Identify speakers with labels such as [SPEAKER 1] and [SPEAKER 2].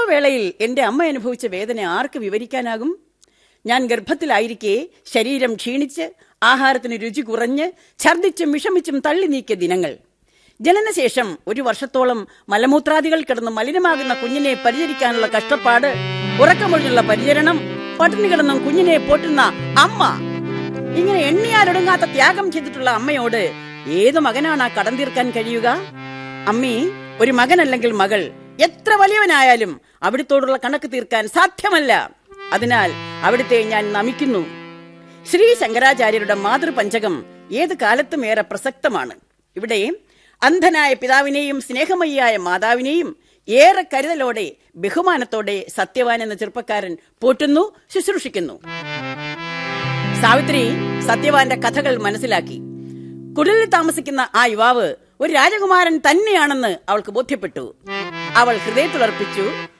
[SPEAKER 1] വേളയിൽ എന്റെ അമ്മ അനുഭവിച്ച വേദന ആർക്ക് വിവരിക്കാനാകും ഞാൻ ഗർഭത്തിലായിരിക്കെ ശരീരം ക്ഷീണിച്ച് ആഹാരത്തിന് രുചി കുറഞ്ഞ് ഛർദ്ദിച്ചും വിഷമിച്ചും തള്ളി നീക്കിയ ദിനങ്ങൾ ജനനശേഷം ഒരു വർഷത്തോളം മലമൂത്രാദികൾ കിടന്ന് മലിനമാകുന്ന കുഞ്ഞിനെ പരിചരിക്കാനുള്ള കഷ്ടപ്പാട് ഉറക്കമൊഴിഞ്ഞുള്ള പരിചരണം പട്ടിണി കിടന്നും കുഞ്ഞിനെ പോറ്റുന്ന അമ്മ ഇങ്ങനെ എണ്ണിയാലൊടുങ്ങാത്ത ത്യാഗം ചെയ്തിട്ടുള്ള അമ്മയോട് ഏത് മകനാണ് ആ കടം തീർക്കാൻ കഴിയുക അമ്മേ ഒരു മകനല്ലെങ്കിൽ മകൾ എത്ര വലിയവനായാലും അവിടുത്തോടുള്ള കണക്ക് തീർക്കാൻ സാധ്യമല്ല അതിനാൽ അവിടുത്തെ ഞാൻ നമിക്കുന്നു ശ്രീ ശങ്കരാചാര്യരുടെ മാതൃപഞ്ചകം ഏത് കാലത്തും ഏറെ പ്രസക്തമാണ് ഇവിടെ അന്ധനായ പിതാവിനെയും സ്നേഹമയിയായ മാതാവിനെയും ഏറെ കരുതലോടെ ബഹുമാനത്തോടെ സത്യവാൻ എന്ന ചെറുപ്പക്കാരൻ പോറ്റുന്നു ശുശ്രൂഷിക്കുന്നു സാവിത്രി സത്യവാന്റെ കഥകൾ മനസ്സിലാക്കി കുടിലിൽ താമസിക്കുന്ന ആ യുവാവ് ഒരു രാജകുമാരൻ തന്നെയാണെന്ന് അവൾക്ക് ബോധ്യപ്പെട്ടു അവൾ ഹൃദയത്തിലർപ്പിച്ചു